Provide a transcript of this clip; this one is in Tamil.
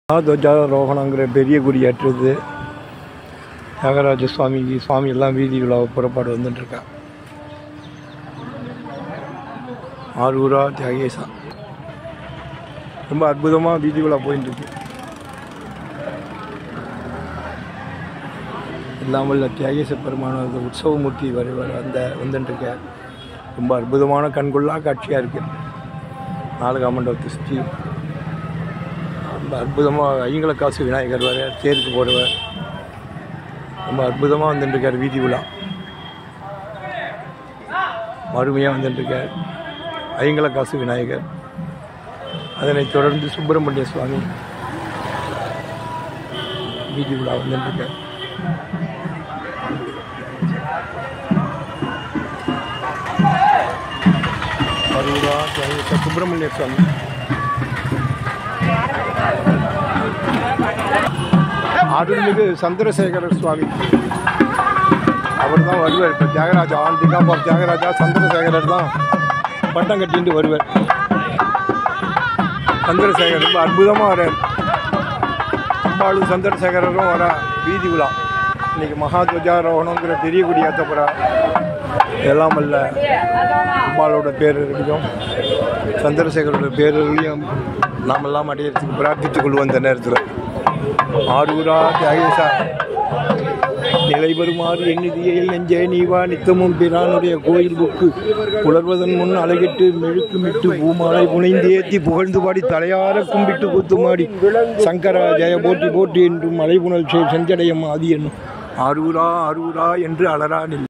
துவஜாரோகணங்கிற பெரிய கொடியேற்றுறது தியாகராஜ சுவாமிக்கு சுவாமி எல்லாம் வீதி விழா புறப்பாடு வந்துட்டுருக்கா ஆரூரா தியாகேசா ரொம்ப அற்புதமாக வீதி விழா போயிட்டு இருக்கு எல்லாம் வல்ல தியாகேச பெருமான அந்த உற்சவமூர்த்தி வரை வர அந்த வந்துட்டுருக்க ரொம்ப அற்புதமான கண்கொள்ளா காட்சியாக இருக்குது நாடக மண்டபத்தை சுற்றி ரொம்ப அற்புதமாக ஐங்கல காசு விநாயகர் வர தேருக்கு போடுவார் ரொம்ப அற்புதமாக வந்துட்டுருக்கார் வீதி விழா அருமையாக வந்துட்டுருக்கார் ஐங்கல காசு விநாயகர் அதனைத் தொடர்ந்து சுப்பிரமணிய சுவாமி வீதி விழா வந்துட்டுருக்கார் அருவா சுப்பிரமணிய சுவாமி அருள்மிகு சந்திரசேகர சுவாமி அவர் தான் வருவார் இப்போ தியாகராஜா ஆன் பிகாப் ஆஃப் தியாகராஜா சந்திரசேகரர் தான் பட்டம் கட்டிட்டு வருவார் சந்திரசேகர் ரொம்ப அற்புதமாக வரார் அம்பாளும் சந்திரசேகரரும் வர வீதி விழா இன்னைக்கு மகா துவஜாரோகணங்கிற பெரிய குடி ஏற்ற போகிறா எல்லாம் அல்ல அம்பாளோட பேர் இருக்கட்டும் சந்திரசேகரோட பேர்களையும் நாமெல்லாம் அடையிறதுக்கு பிரார்த்தித்துக் கொள்வோம் இந்த நேரத்தில் ஆரூரா தியாகேசா நிலை பெறுமாறு எண்ணிதியில் நெஞ்சே நீவா நித்தமும் பிரானுடைய கோயில் புக்கு புலர்வதன் முன் அழகிட்டு மெழுக்குமிட்டு பூமாலை புனைந்தேத்தி புகழ்ந்து பாடி தலையார கும்பிட்டு கூத்துமாடி சங்கரா ஜெய போற்றி போற்றி என்றும் மலைபுணல் செஞ்சடையம் ஆதி என்னும் ஆரூரா ஆரூரா என்று அலரா நில்